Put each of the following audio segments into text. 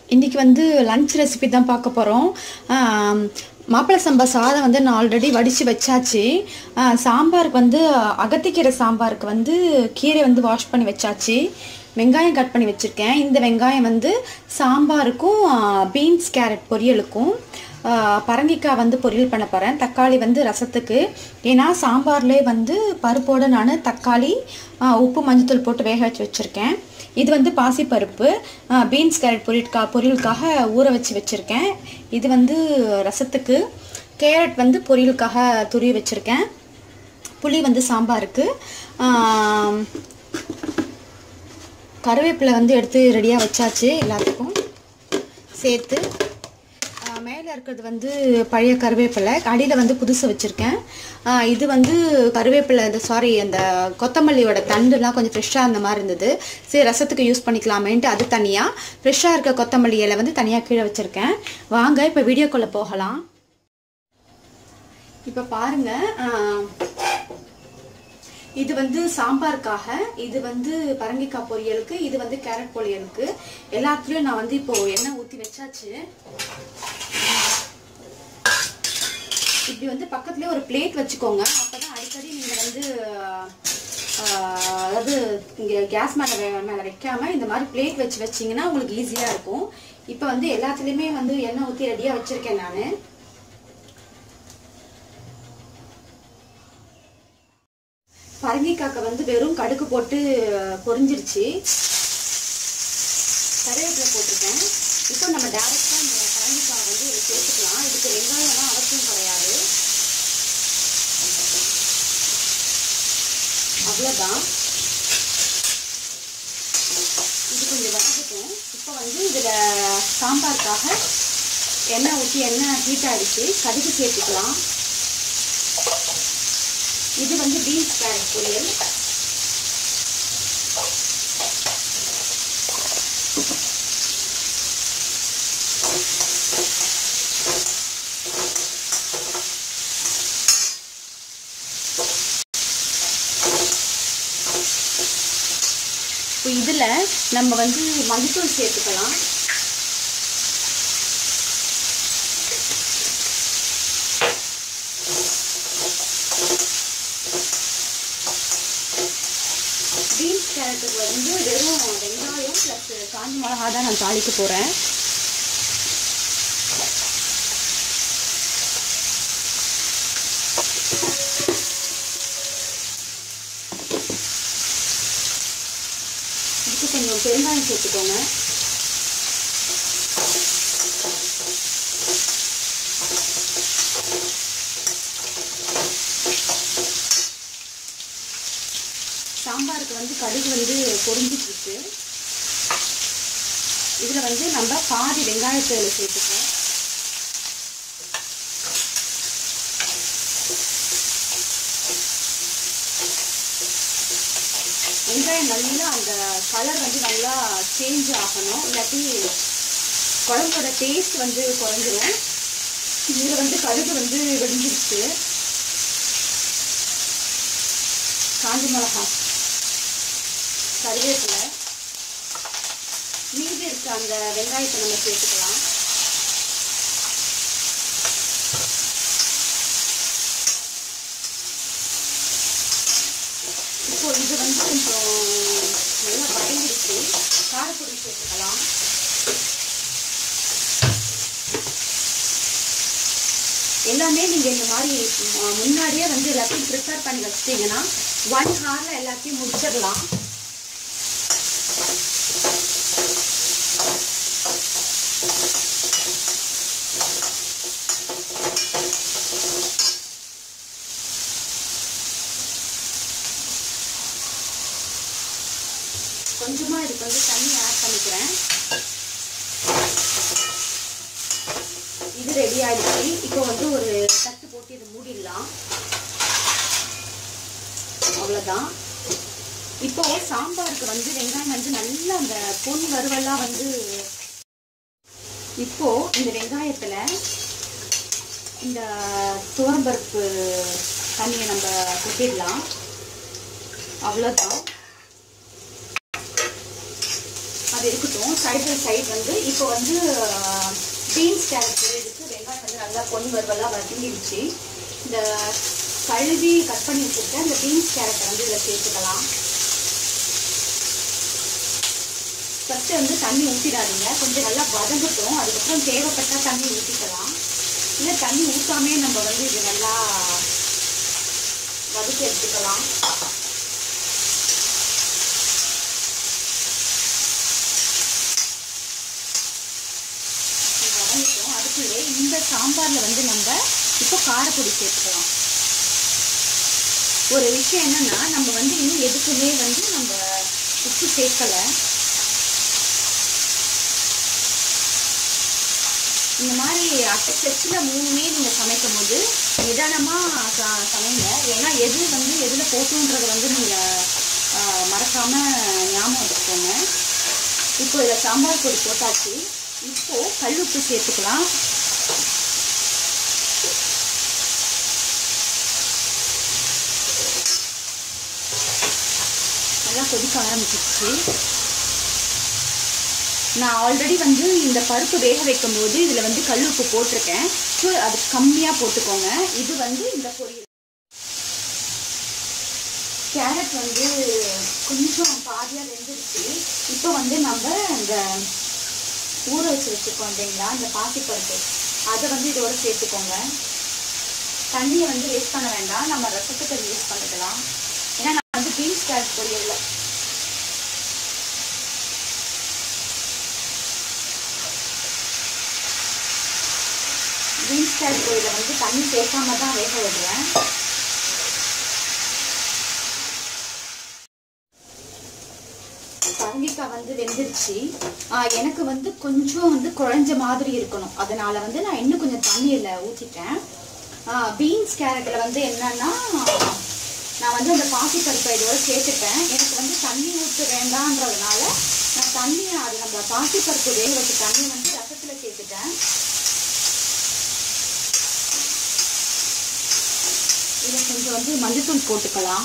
இன்றைக்கி வந்து lunch recipe தான் பார்க்க போகிறோம் மாப்பிள்ளை சம்பா சாதம் வந்து நான் ஆல்ரெடி வடித்து வச்சாச்சு ஆ, சாம்பாருக்கு வந்து அகத்திக்கீரை சாம்பாருக்கு வந்து கீரை வந்து வாஷ் பண்ணி வச்சாச்சு வெங்காயம் கட் பண்ணி வச்சுருக்கேன் இந்த வெங்காயம் வந்து சாம்பாருக்கும் பீன்ஸ் கேரட் பொரியலுக்கும் ஆ, பரங்கிக்காய் வந்து பொரியல் பண்ண போகிறேன் தக்காளி வந்து ரசத்துக்கு ஏன்னா சாம்பார்லேயே வந்து பருப்போடு நான் தக்காளி ஆ, உப்பு மஞ்சத்தூள் போட்டு வேக வச்சு வச்சுருக்கேன் இது வந்து பாசிப்பருப்பு பீன்ஸ் கேரட் பொரியலுக்கா பொரியலுக்காக ஊற வச்சு வச்சுருக்கேன் இது வந்து ரசத்துக்கு கேரட் வந்து பொரியலுக்காக துருவி வச்சுருக்கேன் புளி வந்து சாம்பாருக்கு ஆம், கருவேப்பிலை வந்து எடுத்து ரெடியாக வச்சாச்சு எல்லாத்துக்கும் சேர்த்து மேலே இருக்கிறது வந்து பழைய கருவேப்பிலை அடியில் வந்து புதுசு வச்சுருக்கேன் இது வந்து கருவேப்பிலை இந்த சாரி அந்த கொத்தமல்லியோட தண்டுலாம் கொஞ்சம் ஃப்ரெஷ்ஷாக இருந்த மாதிரி இருந்தது சரி ரசத்துக்கு யூஸ் பண்ணிக்கலாமேன்ட்டு அது தனியாக ஃப்ரெஷ்ஷாக இருக்க கொத்தமல்லி இலை வந்து தனியாக கீழே வச்சுருக்கேன் வாங்க இப்போ வீடியோக்குள்ளே போகலாம் இப்போ பாருங்கள் இது வந்து சாம்பாருக்காக இது வந்து பரங்கிக்காய் பொரியலுக்கு இது வந்து கேரட் பொரியலுக்கு எல்லாத்துலேயும் நான் வந்து இப்போ எண்ணெய் ஊற்றி வச்சாச்சு இப்படி வந்து பக்கத்துலேயே ஒரு பிளேட் வச்சுக்கோங்க அப்பதான் அடிக்கடி நீங்கள் வந்து ஆஹ், அதாவது இங்கே கேஸ் மேலே மேலே வைக்காம இந்த மாதிரி பிளேட் வச்சு வச்சிங்கன்னா உங்களுக்கு ஈஸியாக இருக்கும் இப்போ வந்து எல்லாத்துலேயுமே வந்து எண்ணெய் ஊற்றி ரெடியாக வச்சுருக்கேன் நான் பரங்கிக்காக்க வந்து வெறும் கடுகு போட்டு பொரிஞ்சிருச்சு கருவேப்பிலை போட்டிருக்கேன் இப்போ நம்ம டேரெக்டாக இந்த பரங்கிக்காய் வந்து இதில் சேர்த்துக்கலாம் இதுக்கு வெங்காயம்லாம் அவசியம் கிடையாது அவ்வளோதான் இது கொஞ்சம் வதக்கட்டும் இப்போ வந்து இதில் சாம்பாருக்காக எண்ணெய் ஊற்றி எண்ணெய் ஹீட் ஆகிடுச்சு கடுகு சேர்த்துக்கலாம் இது வந்து பீன்ஸ் கேரட் பொரியல் இப்போ இதில் நம்ம வந்து மஞ்சத்தூள் சேர்த்துக்கலாம் பீன்ஸ் கேரட்டுக்கு வந்து வெறும் வெங்காயம் ப்ளஸ் காஞ்ச மிளகா தான் நான் தாளிக்க போகிறேன் இதுக்கு கொஞ்சம் பெருங்காயம் சேர்த்துக்கோங்க சாம்பாருக்கு வந்து கடுகு வந்து பொரிஞ்சிட்டு இருக்கு இதில் வந்து நம்ம பாதி வெங்காயத்தை இதில் சேர்த்துக்கோம் வெங்காயம் நல்லா அந்த கலர் வந்து நல்லா சேஞ்ச் ஆகணும் இல்லாட்டி குழம்போட டேஸ்ட் வந்து குறைஞ்சிரும் இதில் வந்து கடுகு வந்து வெடிஞ்சிருச்சு காஞ்ச மிளகா கருவேப்பிலை மீதி இருக்க அந்த வெங்காயத்தை நம்ம சேர்த்துக்கலாம் இப்போ இது வந்து கொஞ்சம் நல்லா வதங்கிடுச்சு காரப்பொடி சேர்த்துக்கலாம் எல்லாமே நீங்கள் இந்த மாதிரி ம- முன்னாடியே வந்து எல்லாத்தையும் ப்ரிப்பேர் பண்ணி வச்சிட்டிங்கன்னா ஒன் ஹாரில் எல்லாத்தையும் முடிச்சிடலாம் கொஞ்சமாக இதுக்கு வந்து தண்ணி ஆட் பண்ணிக்கிறேன் இது ரெடி ஆயிடுச்சு இப்போ வந்து ஒரு தட்டு போட்டு இதை மூடிடலாம் அவ்வளோதான் இப்போ சாம்பாருக்கு வந்து வெங்காயம் வந்து நல்லா அந்த பொன் வறுவல்லாம் வந்து இப்போ இந்த வெங்காயத்துல இந்த துவரம்பருப்பு தண்ணியை நம்ம கொட்டிடலாம் அவ்வளோதான் அது இருக்கட்டும் சைட் பை சைட் வந்து இப்போ வந்து பீன்ஸ் கேரட் இதுக்கு வெங்காயம் வந்து நல்லா பொன் வறுவலாக வதங்கிடுச்சு இந்த கழுவி கட் பண்ணி வச்சுருக்க இந்த பீன்ஸ் கேரட்டை வந்து இதில் சேர்த்துக்கலாம் ஃபஸ்ட்டு வந்து தண்ணி ஊற்றிடாதீங்க கொஞ்சம் நல்லா வதங்கட்டும் அதுக்கப்புறம் தேவைப்பட்டால் தண்ணி ஊற்றிக்கலாம் இல்லை தண்ணி ஊற்றாமே நம்ம வந்து இது நல்லா வதக்கி எடுத்துக்கலாம் வதங்கிட்டோம் அதுக்குள்ளே இந்த சாம்பாரில் வந்து நம்ம இப்போ காரப்பொடி சேர்த்துக்கலாம் ஒரு விஷயம் என்னன்னா நம்ம வந்து இன்னும் எதுக்குமே வந்து நம்ம உப்பு சேர்க்கலை இந்த மாதிரி அட்டை ஸ்டெச்சில் மூணுமே நீங்கள் சமைக்கும் போது நிதானமாக ச சமைங்க ஏன்னா எது வந்து எதில் போட்டுன்றதை வந்து நீங்கள் மறக்காமல் ஞாபகம் வச்சுக்கோங்க இப்போ இதில் சாம்பார் பொடி போட்டாச்சு இப்போது கல்லுப்பு சேர்த்துக்கலாம் நல்லா கொதிக்க ஆரம்பிச்சிருச்சு நான் ஆல்ரெடி வந்து இந்த பருப்பு வேக வைக்கும் போது இதில் வந்து கல் உப்பு போட்டிருக்கேன் ஸோ அது கம்மியாக போட்டுக்கோங்க இது வந்து இந்த பொரியல் கேரட் வந்து கொஞ்சம் பாதியாக வெந்துருச்சு இப்போ வந்து நம்ம இந்த ஊற வச்சு வச்சுருக்கோம் இல்லைங்களா இந்த பாசிப்பருப்பு அதை வந்து இதோட சேர்த்துக்கோங்க தண்ணியை வந்து வேஸ்ட் பண்ண வேண்டாம் நம்ம ரசத்துக்கு அது யூஸ் பண்ணிக்கலாம் ஏன்னா நான் வந்து பீன்ஸ் கேரட் பொரியல் பீன்ஸ் கேரட் பொரியலை வந்து தண்ணி சேர்க்காம தான் வேக விடுவேன் பரங்கிக்காய் வந்து வெந்துருச்சு எனக்கு வந்து கொஞ்சம் வந்து குழஞ்ச மாதிரி இருக்கணும் அதனால வந்து நான் இன்னும் கொஞ்சம் தண்ணியில் ஊற்றிட்டேன் பீன்ஸ் கேரட்டில் வந்து என்னன்னா நான் வந்து அந்த பாசி பருப்பை இதோட சேர்த்துட்டேன் எனக்கு வந்து தண்ணி ஊற்ற வேண்டான்றதுனால நான் தண்ணியை அது நம்ம பாசி பருப்பு வேக வச்ச தண்ணி வந்து ரசத்தில் சேர்த்துட்டேன் இதில் கொஞ்சம் வந்து மஞ்சத்தூள் போட்டுக்கலாம்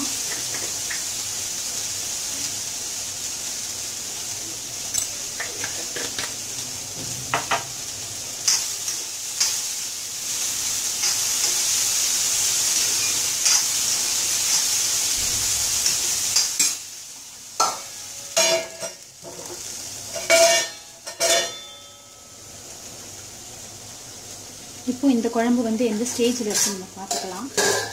இப்போ இந்த குழம்பு வந்து எந்த ஸ்டேஜில் இருக்குன்னு நம்ம பார்த்துக்கலாம்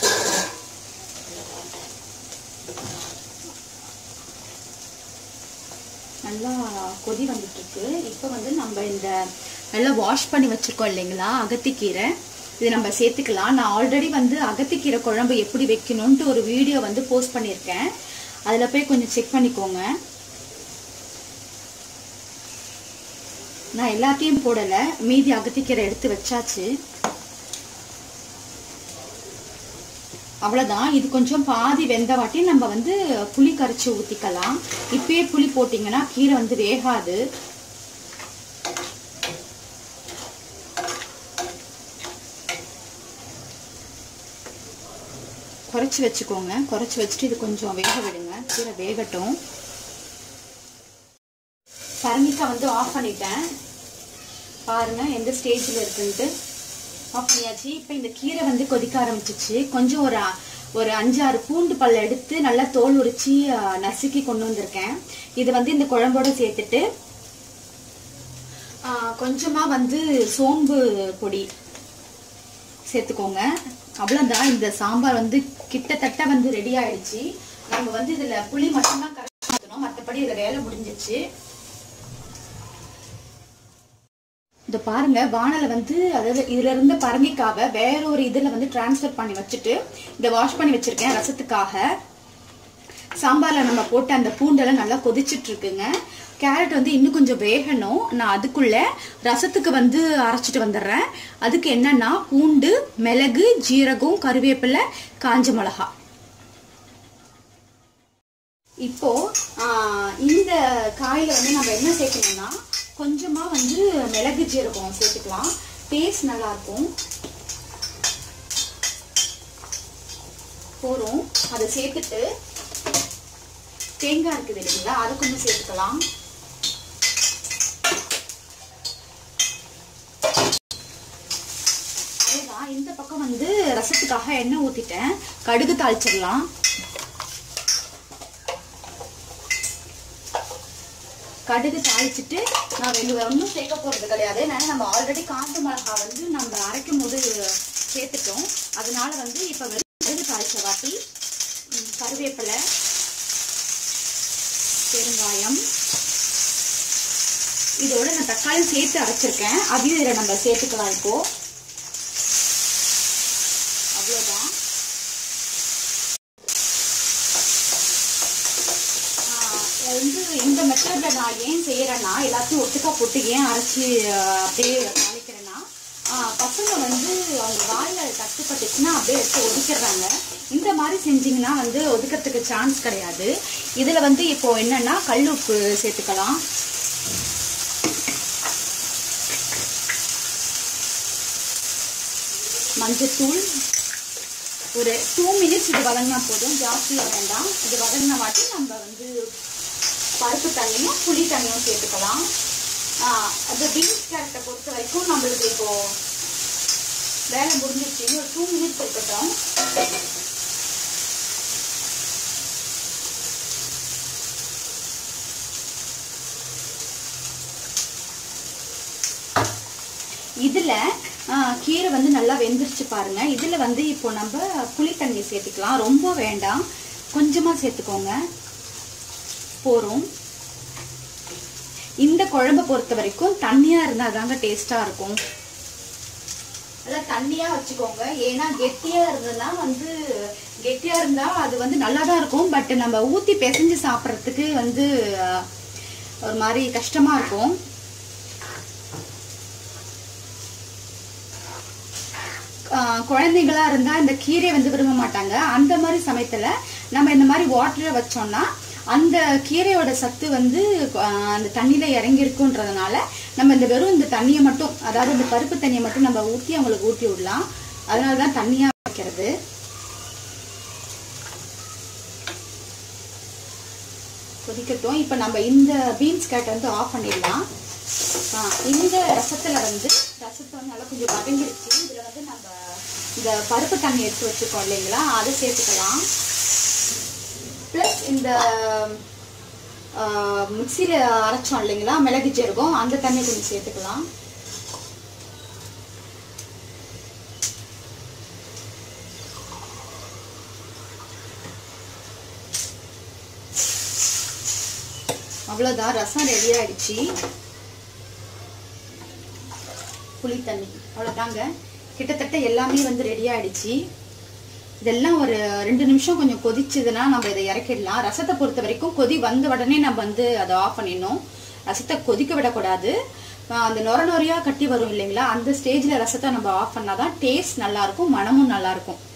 நல்லா கொதி வந்துட்டுருக்கு இப்போ வந்து நம்ம இந்த நல்லா வாஷ் பண்ணி வச்சுருக்கோம் இல்லைங்களா அகத்திக்கீரை இது நம்ம சேர்த்துக்கலாம் நான் ஆல்ரெடி வந்து அகத்திக்கீரை குழம்பு எப்படி வைக்கணுன்ட்டு ஒரு வீடியோ வந்து போஸ்ட் பண்ணியிருக்கேன் அதில் போய் கொஞ்சம் செக் பண்ணிக்கோங்க நான் எல்லாத்தையும் போடலை மீதி அகத்திக்கீரை எடுத்து வச்சாச்சு அவ்வளோதான் இது கொஞ்சம் பாதி வெந்த வாட்டி நம்ம வந்து புளி கரைச்சி ஊற்றிக்கலாம் இப்பயே புளி போட்டிங்கன்னா கீரை வந்து வேகாது குறைச்சி வச்சுக்கோங்க குறைச்சி வச்சுட்டு இது கொஞ்சம் வேக விடுங்க கீரை வேகட்டும் பரங்கிக்காய் வந்து ஆஃப் பண்ணிட்டேன் பாருங்க எந்த ஸ்டேஜில் இருக்குன்ட்டு ஆஃப் பண்ணியாச்சு இப்போ இந்த கீரை வந்து கொதிக்க ஆரம்பிச்சிச்சு கொஞ்சம் ஒரு ஒரு அஞ்சாறு பூண்டு பல்ல எடுத்து நல்லா தோல் உரிச்சு நசுக்கி கொண்டு வந்திருக்கேன் இது வந்து இந்த குழம்போட சேர்த்துட்டு கொஞ்சமாக வந்து சோம்பு பொடி சேர்த்துக்கோங்க அவ்வளோதான் இந்த சாம்பார் வந்து கிட்டத்தட்ட வந்து ரெடி ஆயிடுச்சு நம்ம வந்து இதில் புளி மட்டும்தான் கரெக்டாக ஊற்றணும் மற்றபடி இதில் வேலை முடிஞ்சிச்சு இந்த பாருங்க வானலை வந்து அதாவது இதுல இருந்த பரங்கிக்காவை வேற ஒரு இதுல வந்து டிரான்ஸ்ஃபர் பண்ணி வச்சுட்டு இதை வாஷ் பண்ணி வச்சிருக்கேன் ரசத்துக்காக சாம்பார்ல நம்ம போட்ட அந்த பூண்டெல்லாம் நல்லா கொதிச்சிட்டு இருக்குங்க கேரட் வந்து இன்னும் கொஞ்சம் வேகணும் நான் அதுக்குள்ள ரசத்துக்கு வந்து அரைச்சிட்டு வந்துடுறேன் அதுக்கு என்னன்னா பூண்டு மிளகு ஜீரகம் கருவேப்பிலை காஞ்ச மிளகா இப்போ இந்த காயில வந்து நம்ம என்ன சேர்க்கணும்னா கொஞ்சமா வந்து மிளகு ஜீரகம் சேர்த்துக்கலாம் டேஸ்ட் நல்லா இருக்கும் போறோம் அதை சேர்த்துட்டு தேங்காய் இருக்குது இல்லைங்களா அதை கொஞ்சம் சேர்த்துக்கலாம் ஊற்றிக்கலாம் இந்த பக்கம் வந்து ரசத்துக்காக எண்ணெய் ஊற்றிட்டேன் கடுகு தாளிச்சிடலாம் கடுகு தாளிச்சிட்டு நான் வெளியே ஒன்றும் சேர்க்க போகிறது கிடையாது ஏன்னா நம்ம ஆல்ரெடி காஞ்ச மிளகா வந்து நம்ம அரைக்கும் போது சேர்த்துட்டோம் அதனால வந்து இப்போ கடுகு தாளிச்ச வாட்டி ம், கருவேப்பிலை பெருங்காயம் இதோட நான் தக்காளி சேர்த்து அரைச்சிருக்கேன் அதையும் இதில் நம்ம சேர்த்துக்கலாம் இப்போ அவ்வளோதான் ஆஹ் வந்து இந்த மெத்தட்ல நான் ஏன் செய்யறேன்னா எல்லாத்தையும் ஒட்டுக்கா போட்டு ஏன் அரைச்சி ஆஹ் அப்படியே தாளிக்கிறேன்னா ஆஹ் பசங்க வந்து அவங்க வாயில தட்டுப்பட்டுச்சுன்னா அப்படியே எடுத்து ஒதுக்கிடுறாங்க இந்த மாதிரி செஞ்சீங்கன்னா வந்து ஒதுக்கிறதுக்கு சான்ஸ் கிடையாது இதுல வந்து இப்போ என்னன்னா கல் உப்பு சேர்த்துக்கலாம் மஞ்சத்தூள் ஒரு டூ மினிட்ஸ் இது வதங்கினா போதும் ஜாஸ்தியாக வேண்டாம் இது வதங்கின வாட்டி நம்ம வந்து பருப்பு தண்ணியும் புளி தண்ணியும் சேர்த்துக்கலாம் ஆஹ் அந்த பீன்ஸ் கேரட்டை பொறுத்த வரைக்கும் நம்மளுக்கு இப்போ வேலை முடிஞ்சிருச்சு இன்னும் ஒரு டூ மினிட்ஸ் இருக்கட்டும் இதுல ஆஹ், கீரை வந்து நல்லா வெந்துருச்சு பாருங்க இதுல வந்து இப்போ நம்ம புளி தண்ணியை சேர்த்துக்கலாம் ரொம்ப வேண்டாம் கொஞ்சமா சேர்த்துக்கோங்க போறோம் இந்த குழம்பை பொறுத்த வரைக்கும் தண்ணியா இருந்தா தாங்க டேஸ்டா இருக்கும் அதான் தண்ணியா வச்சுக்கோங்க ஏன்னா கெட்டியா இருந்ததுன்னா வந்து கெட்டியா இருந்தா அது வந்து நல்லா தான் இருக்கும் பட் நம்ம ஊத்தி பிசைஞ்சு சாப்பிட்றதுக்கு வந்து ஆஹ், ஒரு மாதிரி கஷ்டமா இருக்கும் ஆஹ் குழந்தைங்களா இருந்தா இந்த கீரை வந்து விரும்ப மாட்டாங்க அந்த மாதிரி சமயத்துல நம்ம இந்த மாதிரி வாட்டரை வச்சோம்னா அந்த கீரையோட சத்து வந்து ஆஹ் அந்த தண்ணியில இறங்கி இருக்குன்றதுனால நம்ம இந்த வெறும் இந்த தண்ணியை மட்டும் அதாவது இந்த பருப்பு தண்ணியை மட்டும் நம்ம ஊத்தி அவங்களுக்கு ஊத்தி விடலாம் அதனால தான் தண்ணியா வைக்கிறது கொதிக்கட்டும் இப்போ நம்ம இந்த பீன்ஸ் கேட் வந்து ஆஃப் பண்ணிடலாம் ஆ, இந்த ரசத்துல வந்து ரசத்தை வந்து நல்லா கொஞ்சம் வதங்கிருச்சு இதுல வந்து நம்ம இந்த பருப்பு தண்ணி எடுத்து வச்சிருக்கோம் இல்லைங்களா அதை சேர்த்துக்கலாம் ப்ளஸ் இந்த மிக்சியில் அரைச்சோம் இல்லைங்களா மிளகு ஜீரகம் அந்த தண்ணி கொஞ்சம் சேர்த்துக்கலாம் அவ்வளோதான் ரசம் ரெடி ஆயிடுச்சு புளி தண்ணி அவ்வளோதாங்க கிட்டத்தட்ட எல்லாமே வந்து ரெடி ஆயிடுச்சு இதெல்லாம் ஒரு ரெண்டு நிமிஷம் கொஞ்சம் கொதிச்சதுன்னா நம்ம இதை இறக்கிடலாம் ரசத்தை பொறுத்த வரைக்கும் கொதி வந்த உடனே நம்ம வந்து அதை ஆஃப் பண்ணிடணும் ரசத்தை கொதிக்க விடக்கூடாது ஆஹ் அந்த நொர நொறையா கட்டி வரும் இல்லைங்களா அந்த ஸ்டேஜ்ல ரசத்தை நம்ம ஆஃப் பண்ணாதான் டேஸ்ட் நல்லா இருக்கும் மனமும் நல்லா இருக்கும்